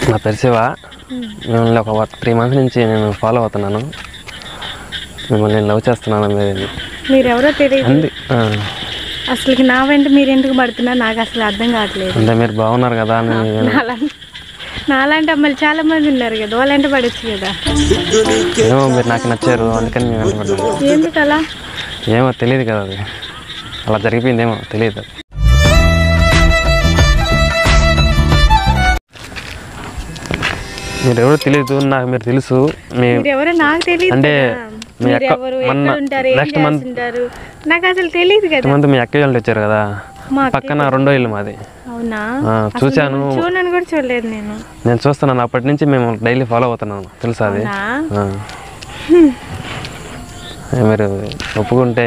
నా పేరు శివ మిమ్మల్ని ఒక త్రీ మంత్స్ నుంచి నేను ఫాలో అవుతున్నాను మిమ్మల్ని నేను లవ్ చేస్తున్నాను మీరు మీరెవరో తెలియదు అంది ఆ, అసలు నా వెంట మీరు ఎందుకు పడుతున్నారు నాకు అసలు అర్థం కావట్లేదు అంటే మీరు బాగున్నారు కదా అని నేను- నాలాంటి నాలాంటి అమ్మాయిలు చాలా మంది ఉన్నారు కదా వాళ్ళంటే పడచ్చు కదా ఏమో మీరు నాకు నచ్చారు అందుకని మేము వెంటబడ్డాను ఎందుకు అలా ఏమో తెలియదు కదా అది అలా జరిగిపోయిందేమో తెలియదు మీరు ఎవరో తెలియదు నాకు మీరు తెలుసు మీ మీరెవరో నాకు తెలియదు అంటే కదా. మీ అక్క మీరెవరు మొన్న ఎక్కడ ఉంటారు ఏం నెక్స్ట్ మంత్ చేస్తుంటారు నాకు అసలు తెలియదు కదా మంత్ మీ అక్క వాళ్ళు వచ్చారు కదా మా అక్క పక్కన రెండో ఇల్లు మాది అవునా ఆ, చూశాను చూడని కూడా చూడలేదు నేను నేను చూస్తున్నాను అప్పటి నుంచి మేము డైలీ ఫాలో అవుతున్నాను తెలుసా అది అవునా ఆ. మీరు ఒప్పుకుంటే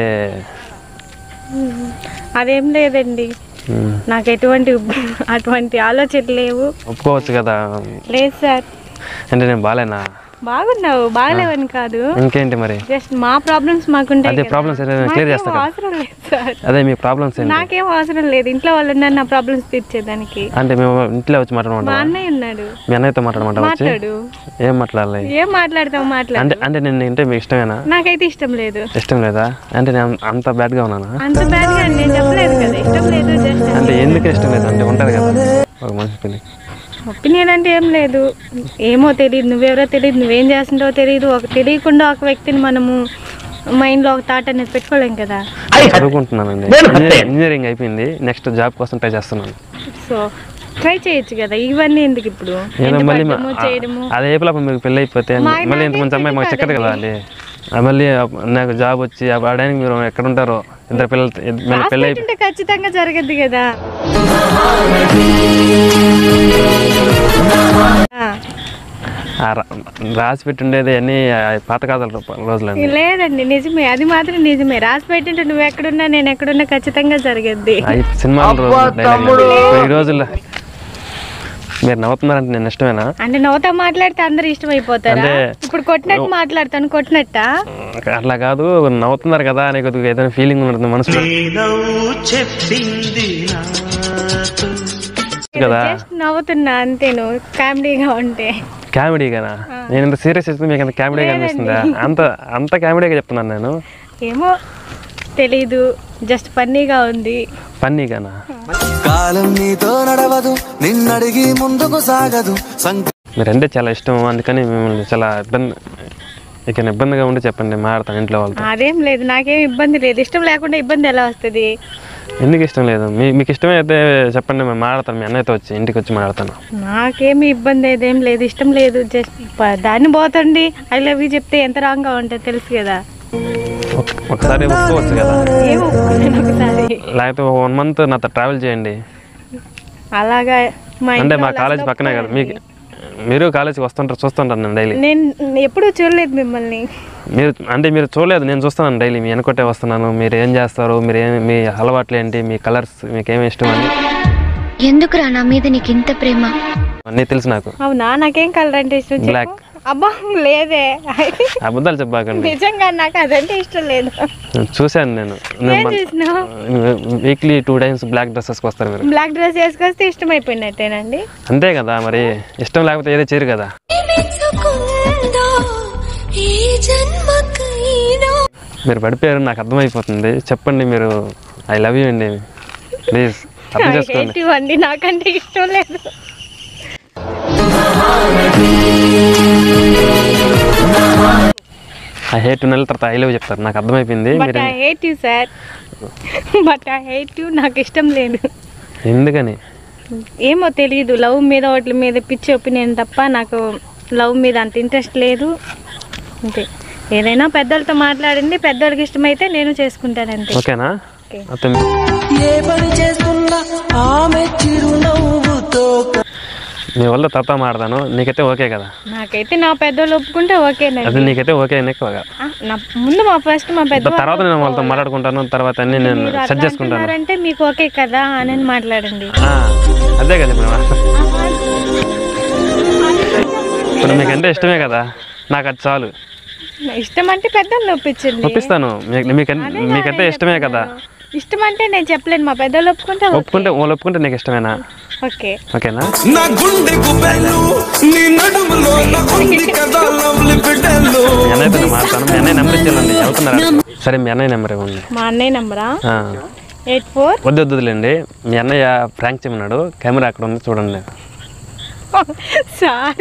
అదేం లేదండి ఉమ్, నాకు ఎటువంటి అటువంటి ఆలోచనలు లేవు ఒప్పుకోవచ్చు కదా లేదు సార్ అంటే నేను బాలేనా బాగున్నావు బాగలేవని కాదు ఇంకేంటి మరి జస్ట్ మా ప్రాబ్లమ్స్ మాకుంటాయి అదే కదా. ప్రాబ్లమ్స్ ఏదైనా క్లియర్ నాకేం చేస్తా కదా అవసరం లేదు సార్ అదే మీ ప్రాబ్లమ్స్ ఏంటి నాకేం అవసరం లేదు ఇంట్లో వాళ్ళు ఉన్నారు నా ప్రాబ్లమ్స్ తీర్చేదానికి అంటే మేము ఇంట్లో వచ్చి మా మాట్లాడమంటావా అన్నయ్య ఉన్నాడు మీ అన్నయ్యతో మాట్లాడమంటావా వచ్చి మాట్లాడు ఏం మాట్లాడాలి ఏం మాట్లాడతావు మాట్లాడు అంటే అంటే నేను అంటే మీకు ఇష్టమేనా నాకైతే ఇష్టం లేదు ఇష్టం లేదా అంటే నేను అంత బ్యాడ్గా ఉన్నానా అంత బ్యాడ్ గా నేను చెప్పలేదు కదా ఇష్టం లేదు జస్ట్ అంటే ఎందుకు ఇష్టం లేదు అంటే ఉంటుంది కదా ఒక మనిషి పెళ్ళి ఒపీనియన్ అంటే ఏం లేదు ఏమో తెలియదు నువ్వెవరో తెలియదు నువ్వేం చేస్తుంటావో తెలియదు ఒక తెలియకుండా ఒక వ్యక్తిని మనము మైండ్లో ఒక థాట్ అనేది పెట్టుకోలేం కదా చదువుకుంటున్నానండి ఇంజనీరింగ్ ఇంజనీరింగ్ అయిపోయింది నెక్స్ట్ జాబ్ కోసం ట్రై చేస్తున్నాను సో ట్రై చేయొచ్చు కదా ఇవన్నీ ఎందుకు ఇప్పుడు ఏదో ఎంత మళ్ళీ పడ్డము, చేయడము అదే ఏపులా మీకు పెళ్ళి అయిపోతే మా- మళ్ళీ ఇంత మంచి అమ్మాయి మాకు చెక్కదు కదా అండి ఆ మళ్ళీ నాకు జాబ్ వచ్చి ఆ ఆడడానికి మీరు ఎక్కడ ఉంటారో ఇద్దరు పిల్లలు మళ్ళీ పెళ్ళి అయిపోయి రాసుకుంటే ఖచ్చితంగా జరగద్ది కదా ఆ, ఆ రా- రాసి పెట్టి ఉండేది అన్ని ఆ పాతకాల రోజులండి లేదండి నిజమే అది మాత్రం నిజమే రాసి పెట్టింటే నువ్వు ఎక్కడున్నా నేను ఎక్కడున్నా ఖచ్చితంగా జరగద్ది అవి సినిమాల రోజు డైలాగ్ ఈ రోజుల్లో మీరు నవ్వుతున్నారంటే నేను ఇష్టమేనా అంటే నవ్వుతా మాట్లాడితే అందరు ఇష్టమైపోతారా అంటే- ఇప్పుడు కొట్టినట్టు మాట్లాడతాను కొట్టినట్ట అట్లా కాదు నవ్వుతున్నారు కదా అని కొద్దిగా ఏదైనా ఫీలింగ్ ఉంటుంది మనసులో కదా జస్ట్ నవ్వుతున్నా అంతేను కామెడీగా ఉంటే కామెడీ కదా నేను ఇంత సీరియస్ చేస్తే మీకు అంత కామెడీగా అనిపిస్తుందా అంత అంత కామెడీగా చెప్తున్నాను నేను ఏమో తెలీదు జస్ట్ ఫన్నీగా ఉంది ఫన్నీగానా కాలం నీతో నడవదు నిన్నడిగి ముందుకు సాగదు సంక మీరంటే చాలా ఇష్టం అందుకని మిమ్మల్ని చాలా ఇబ్బంది ఇక ఇబ్బందిగా ఉండి చెప్పండి మాట్లాడతాను ఇంట్లో వాళ్ళతో అదేం లేదు నాకేం ఇబ్బంది లేదు ఇష్టం లేకుండా ఇబ్బంది ఎలా వస్తుంది ఎందుకు ఇష్టం లేదు మీ మీకు ఇష్టమే అయితే చెప్పండి మేము మాట్లాడతాను మీ అన్నయ్యతో వచ్చి ఇంటికి వచ్చి మాట్లాడతాను నాకేమి ఇబ్బంది ఏదేం లేదు ఇష్టం లేదు జస్ట్ దాన్ని పోతండి ఐ లవ్ యూ చెప్తే ఎంత రాంగ్గా ఉంటుంది తెలుసు కదా ఒక- ఒకసారి ఒప్పుకోవచ్చు కదా ఏం ఒప్పుకోలేను ఒకసారి లేకపోతే ఒక వన్ మంత్ నాతో ట్రావెల్ చేయండి అలాగా మా అంటే ఇంట్లో మా వాళ్ళు కాలేజ్ అసలు పక్కనే కదా మీకు మీరు కాలేజీకి వస్తుంటారు చూస్తుంటారు నేను డైలీ నేను ఎప్పుడూ చూడలేదు మిమ్మల్ని మీరు అంటే మీరు చూడలేదు నేను చూస్తున్నాను డైలీ మీ వెనకొట్టే వస్తున్నాను మీరు ఏం చేస్తారు మీరు ఏం మీ అలవాట్లు ఏంటి మీ కలర్స్ మీకు ఏమి ఇష్టం అని ఎందుకురా నా మీద నీకు ఇంత ప్రేమ అన్నీ తెలుసు నాకు అవునా నాకేం కలర్ అంటే ఇష్టం చెప్పు. Black. అబ్బా లేదే అబద్ధాలు చెప్పాకండి నిజంగా నాకు అదంటే ఇష్టం లేదు చూశాను నేను ఏం చేసినావు వీక్లీ టూ టైమ్స్ బ్లాక్ డ్రెస్సెస్కి వస్తారు మీరు బ్లాక్ డ్రెస్ వేసుకొస్తే ఇష్టం అయిపోయినట్టేనండి అంతే కదా మరి ఇష్టం లేకపోతే ఏదో చేయరు కదా మీరు పడిపోయారు నాకు అర్థమైపోతుంది చెప్పండి మీరు ఐ లవ్ యూ అండి ప్లీజ్ అర్థం చేసుకోండి హేటివ్ అండి నాకంటే ఇష్టం లేదు ఐ హేట్ నెలల తర్వాత ఐ లవ్ చెప్తారు నాకు అర్థమైపోయింది బట్ మీరు I hate you sir but I hate you నాకు ఇష్టం లేదు ఎందుకని ఏమో తెలియదు లవ్ మీద వాటి మీద పిచ్చి ఒపీనియన్ తప్ప నాకు లవ్ మీద అంత ఇంట్రెస్ట్ లేదు అంతే ఏదైనా పెద్దలతో మాట్లాడండి పెద్దోళ్ళకి ఇష్టమైతే నేను చేసుకుంటాను అంతే ఓకేనా ఓకే. మొత్తం ఏ పని చేస్తున్నా ఆమె చిరునవ్వుతో మీ వల్ల తప్ప మాడతాను నీకైతే ఓకే కదా నాకైతే నా పెద్దోళ్ళు ఒప్పుకుంటే ఓకేనండి అది నీకైతే ఓకే ఎక్కువగా ఆ, నా ముందు మా ఫస్ట్ మా పెద్ద తర్వాత నేను వాళ్ళతో మాట్లాడుకుంటాను తర్వాత అన్ని నేను సెట్ చేసుకుంటాను అంటున్నారంటే మీకు ఓకే కదా అని మాట్లాడండి ఆ, అదే కదా ఇప్పుడు ఇప్పుడు మీకంటే ఇష్టమే కదా నాకు అది చాలు ఇష్టం అంటే పెద్దలు ఒప్పించండి ఒప్పిస్తాను మీ- మీకంటే మీకంటే ఇష్టమే కదా ఇష్టం అంటే నేను చెప్పలేను మా పెద్దలు ఒప్పుకుంటే ఓకే. ఒప్పుకుంటే వాళ్ళు ఒప్పుకుంటే నీకు ఇష్టమేనా ఓకే ఓకేనా నా గుండెకు బెల్లు నీ నడుములో నా ఉంది కదా లవ్లీ బిడ్డలు మీ అన్నయ్యతో నేను మాట్లాడతాను మీ అన్నయ్య నెంబర్ ఇచ్చేయాలండి వెళ్తున్నారు సరే మీ అన్నయ్య నెంబర్ ఇవ్వండి మా అన్నయ్య నంబరా ఆ. ఎయిట్ ఫోర్ వద్దు వద్దులేండి మీ అన్నయ్య ప్రాంక్ చేయమన్నాడు కెమెరా అక్కడ ఉంది చూడండి సార్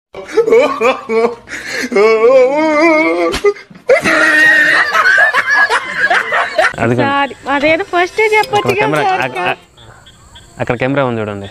అది సార్ అదేదో ఫస్ట్ చెప్పొచ్చు అక్కడ కదా కెమెరా సార్ అక్కడ- అక్కడ కెమెరా ఉంది చూడండి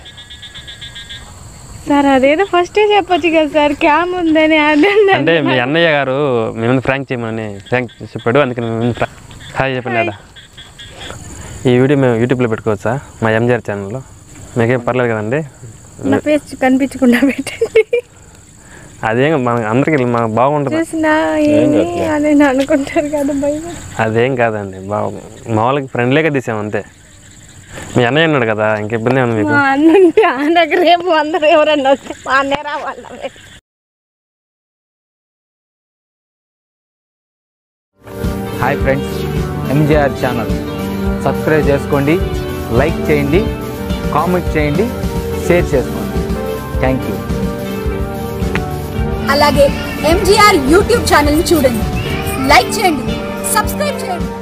సార్ అదేదో ఫస్టే చెప్పొచ్చు కదా సార్ క్యామ్ ఉందని అదండి అంటే మీ అన్నయ్య గారు మీ ముందు ప్రాంక్ చేయమని ప్రాంక్ చెప్పాడు అందుకని మీ ముందు ప్రాంక్ హాయ్ చెప్పండి ఆడ ఈ వీడియో మేము యూట్యూబ్లో పెట్టుకోవచ్చా మా ఎంజిఆర్ ఛానల్లో మీకేం పర్లేదు కదండి నా ఫేస్ కనిపించకుండా పెట్టండి అదేం మన అందరికీ మా బాగుంటుంది చూసినా ఏమి అని అనుకుంటారు కదా భయం అదేం కాదండి బాగు మామూలుగా ఫ్రెండ్లీగా తీసాం అంతే మీ అన్నయ్య ఉన్నాడు కదా ఇంక ఇబ్బంది ఉంది మీకు మా అన్న ఉంటే ఆ దగ్గర రేపు అందరూ ఎవరన్నా వస్తే మా అన్నయ్య రావాలి hi friends MJR channel subscribe చేసుకోండి లైక్ చేయండి కామెంట్ చేయండి షేర్ చేసుకోండి థ్యాంక్ యూ అలాగే ఎంజీఆర్ యూట్యూబ్ ఛానల్ ని చూడండి లైక్ చేయండి సబ్స్క్రైబ్ చేయండి